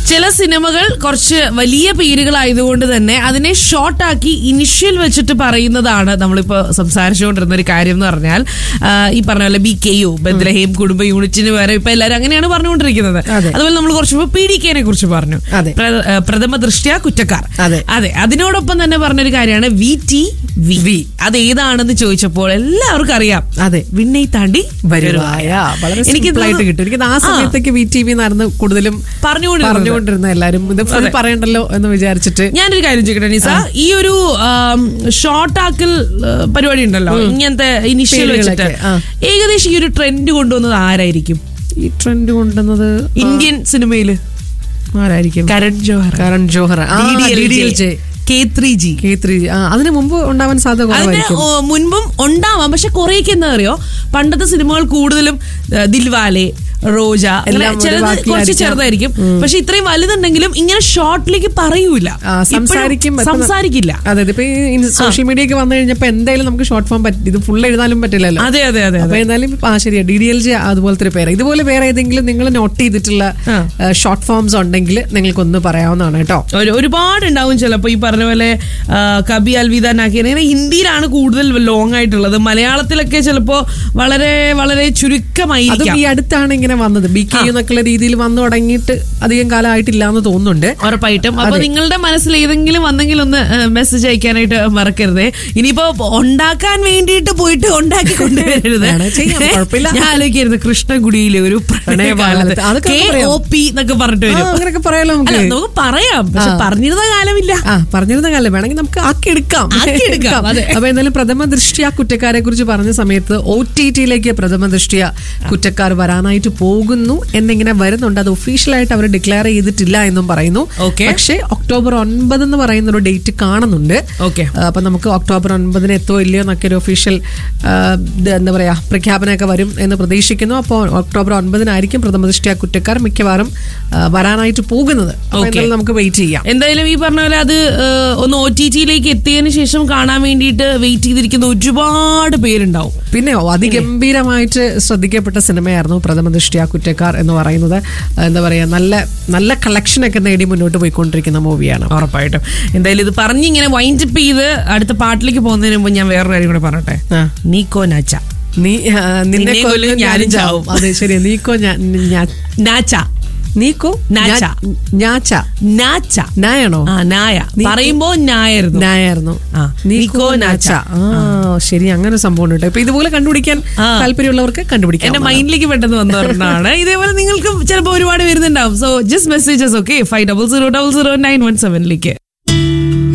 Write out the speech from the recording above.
ചില സിനിമകൾ കുറച്ച് വലിയ പേരുകളായതുകൊണ്ട് തന്നെ അതിനെ ഷോർട്ട് ആക്കി ഇനിഷ്യൽ വെച്ചിട്ട് പറയുന്നതാണ് നമ്മളിപ്പോ സംസാരിച്ചുകൊണ്ടിരുന്ന ഒരു കാര്യം എന്ന് പറഞ്ഞാൽ ആ, ഈ പറഞ്ഞ പോലെ ബി കെ യു ബദ്രഹീം കുടുംബ യൂണിറ്റിന് വരെ ഇപ്പൊ എല്ലാവരും അങ്ങനെയാണ് പറഞ്ഞുകൊണ്ടിരിക്കുന്നത് അതെ. അതുപോലെ നമ്മൾ കുറച്ച് മുമ്പ് പി ഡി കെനെ കുറിച്ച് പറഞ്ഞു അതെ. പ്ര- ആ, പ്രഥമ ദൃഷ്ട്യ കുറ്റക്കാർ അതെ. അതെ അതിനോടൊപ്പം തന്നെ പറഞ്ഞൊരു കാര്യമാണ് വി ടി വി അത് ഏതാണെന്ന് ചോദിച്ചപ്പോൾ എല്ലാവർക്കും അറിയാം അതെ വിണ്ണை താണ്ടി വരുവായ വളരെ എനിക്ക് സിമ്പിൾ ആയിട്ട് കിട്ടും എനിക്ക് ആ സമയത്തേക്ക് വി ടി വി എന്നായിരുന്നു കൂടുതലും പറഞ്ഞുകൊണ്ടിരുന്നത്. പറഞ്ഞുകൊണ്ടിരുന്ന എല്ലാരും ഇത് ഫുൾ പറയണ്ടല്ലോ എന്ന് വിചാരിച്ചിട്ട് ഞാനൊരു കാര്യം ചോദിക്കട്ടെ നിസ ഈ ഒരു ഷോർട്ട് ആക്കൽ ആ, പരിപാടി ഉണ്ടല്ലോ ഇങ്ങനത്തെ ഇനിഷ്യൽ വെച്ചിട്ട് പേരുകളൊക്കെ, ആ. ഏകദേശം ഈ ഒരു ട്രെൻഡ് കൊണ്ടുവന്നത് ആരായിരിക്കും ഈ ട്രെൻഡ് കൊണ്ടുവന്നത് ഇന്ത്യൻ സിനിമയില് ആരായിരിക്കും കരൺ ജോഹർ കരൺ ജോഹർ ആ, DDLJ. K three G K three ആ, അതിന് മുമ്പ് ഉണ്ടാവാൻ സാധ്യത അതിന് കുറവായിരിക്കും ഓ, മുൻപും ഉണ്ടാവാം പക്ഷെ കുറേയൊക്കെ എന്താ അറിയോ പണ്ടത്തെ സിനിമകൾ കൂടുതലും ആ, ദിൽവാലെ റോജ അങ്ങനെ എല്ലാം ഒരു ചിലത് കുറച്ച് വാക്കിലായിരിക്കാം. ചെറുതായിരിക്കും പക്ഷെ ഇത്രയും വലുതുണ്ടെങ്കിലും ഇങ്ങനെ ഷോർട്ടിലേക്ക് പറയൂല ആ, സംസാരിക്കും ഇപ്പഴും ഇപ്പൊ ന- സംസാരിക്കില്ല അതെ ഇപ്പൊ ഈ സോഷ്യൽ മീഡിയ ഒക്കെ വന്നു കഴിഞ്ഞപ്പോ എന്തായാലും നമുക്ക് ഷോർട്ട് ഫോം പറ്റി ഇത് ഫുൾ എഴുതാനും പറ്റില്ലല്ലോ അതെ അതെ അതെ അപ്പൊ എന്തായാലും ആ ശരിയാ ഡി ഡി എൽ ജി അതുപോലത്തെ ഒരു പേര് ഇതുപോലെ വേറെ ഏതെങ്കിലും നിങ്ങൾ നോട്ട് ചെയ്തിട്ടുള്ള ആ. ഷോർട്ട് ഫോംസ് ഉണ്ടെങ്കിൽ നിങ്ങൾക്കൊന്ന് പറയാവുന്നതാണ് കേട്ടോ ഒരു ഒരുപാട് ഉണ്ടാവും ചിലപ്പോ ഈ പറഞ്ഞ പോലെ ആ, കബി അൽവിദ നാക്കി അങ്ങനെ ഹിന്ദിയിലാണ് കൂടുതൽ ലോങ് ആയിട്ടുള്ളത് മലയാളത്തിലൊക്കെ ചിലപ്പോ വളരെ വളരെ അതും ചുരുക്കമായിരിക്കാം ഈ അടുത്താണ് ഇങ്ങനെ വന്നത് ബി കെ എന്നൊക്കെയുള്ള രീതിയിൽ വന്നു തുടങ്ങിയിട്ട് അധികം കാലം ആയിട്ടില്ല എന്ന് തോന്നുന്നുണ്ട് ഉറപ്പായിട്ടും അപ്പൊ നിങ്ങളുടെ മനസ്സിൽ ഏതെങ്കിലും വന്നെങ്കിൽ ഒന്ന് മെസ്സേജ് അയക്കാനായിട്ട് മറക്കരുത് ഇനിയിപ്പോ ഉണ്ടാക്കാൻ വേണ്ടിയിട്ട് പോയിട്ട് ഉണ്ടാക്കി കൊണ്ടുവരരുത് വേണേ ചെയ്യാം, കുഴപ്പമില്ല. ഞാൻ ആലോചിക്കരുത് കൃഷ്ണഗുഡിയിലെ ഒരു പ്രണയകാലത്ത്. അതൊക്കെ കെ പറയാം. ഒ പി എന്നൊക്കെ പറഞ്ഞിട്ട് ആ, വരും അങ്ങനെയൊക്കെ പറയാലോ നമുക്ക് അല്ല നമുക്ക് പറയാം പക്ഷെ പറഞ്ഞിരുന്ന കാലമില്ല ആ പറഞ്ഞിരുന്ന കാലം വേണമെങ്കിൽ നമുക്ക് ആക്കിയെടുക്കാം ആക്കിയെടുക്കാം, അതെ. അപ്പൊ എന്തായാലും പ്രഥമ ദൃഷ്ടിയ കുറ്റക്കാരെ കുറിച്ച് പറഞ്ഞ സമയത്ത് ഒ ടി ടിയിലേക്ക് പ്രഥമ ദൃഷ്ടിയ കുറ്റക്കാർ വരാനായിട്ട് പോകുന്നു എന്നിങ്ങനെ വരുന്നുണ്ട് അത് ഒഫീഷ്യലായിട്ട് അവർ ഡിക്ലെയർ ചെയ്തിട്ടില്ല എന്നും പറയുന്നു Okay. പക്ഷേ ഒക്ടോബർ ഒൻപത് എന്ന് പറയുന്ന ഒരു ഡേറ്റ് കാണുന്നുണ്ട് ഓക്കെ ആ, അപ്പൊ നമുക്ക് ഒക്ടോബർ ഒൻപതിന് എത്തോ ഇല്ലയോ എന്നൊക്കെ ഒരു ഒഫീഷ്യൽ എന്താ പറയാ പ്രഖ്യാപനമൊക്കെ വരും എന്ന് പ്രതീക്ഷിക്കുന്നു അപ്പോൾ ഒക്ടോബർ ഒൻപതിനായിരിക്കും പ്രഥമ ദൃഷ്ടിയ കുറ്റക്കാർ മിക്കവാറും ആ, വരാനായിട്ട് പോകുന്നത് അപ്പൊ Okay. എന്തായാലും നമുക്ക് വെയിറ്റ് ചെയ്യാം എന്തായാലും ഈ പറഞ്ഞ പോലെ അത് ഏഹ്, ഒന്ന് ഒ ടി ടിയിലേക്ക് എത്തിയതിനു ശേഷം കാണാൻ വേണ്ടിയിട്ട് വെയിറ്റ് ചെയ്തിരിക്കുന്ന ഒരുപാട് പേരുണ്ടാവും പിന്നെ അതിഗംഭീരമായിട്ട് ശ്രദ്ധിക്കപ്പെട്ട സിനിമയായിരുന്നു പ്രഥമ ദൃഷ്ടിയ കുറ്റക്കാർ എന്ന് പറയുന്നത് എന്താ പറയാ നല്ല നല്ല കളക്ഷനൊക്കെ നേടി മുന്നോട്ട് പോയിക്കൊണ്ടിരിക്കുന്ന മൂവിയാണ് ഉറപ്പായിട്ടും എന്തായാലും ഇത് പറഞ്ഞിങ്ങനെ വൈൻഡപ്പ് ചെയ്ത് അടുത്ത പാട്ടിലേക്ക് പോകുന്നതിന് മുമ്പ് ഞാൻ വേറൊരു കാര്യം കൂടെ പറയട്ടെ ആ. നീക്കോ നാച്ച നീ ആ, നിന്നെ നിന്നെ കൊല്ലും കൊല്ലും ഞാനും ചാവും അതെ ശരി നീക്കോ ഞാ- ഞാ- നാച്ച നീക്കോ നാച്ച. ഞാ- ഞാച്ച നാച്ച നായാണോ ആ നായ പറയുമ്പോ നായായിരുന്നു നായായിരുന്നു ആ. നീക്കോ നീക്കോ നാച്ച ആ ശരി അങ്ങനെ ഒരു സംഭവം ഉണ്ട് ഇപ്പൊ ഇതുപോലെ കണ്ടുപിടിക്കാൻ ആ. താല്പര്യമുള്ളവർക്ക് കണ്ടുപിടിക്കാം എന്റെ മൈൻഡിലേക്ക് പെട്ടെന്ന് വന്നതാണ് ഇതേപോലെ നിങ്ങൾക്ക് ചിലപ്പോൾ ഒരുപാട് വരുന്നുണ്ടാവും so just messages okay five double zero double zero nine one സെവനിലേക്ക്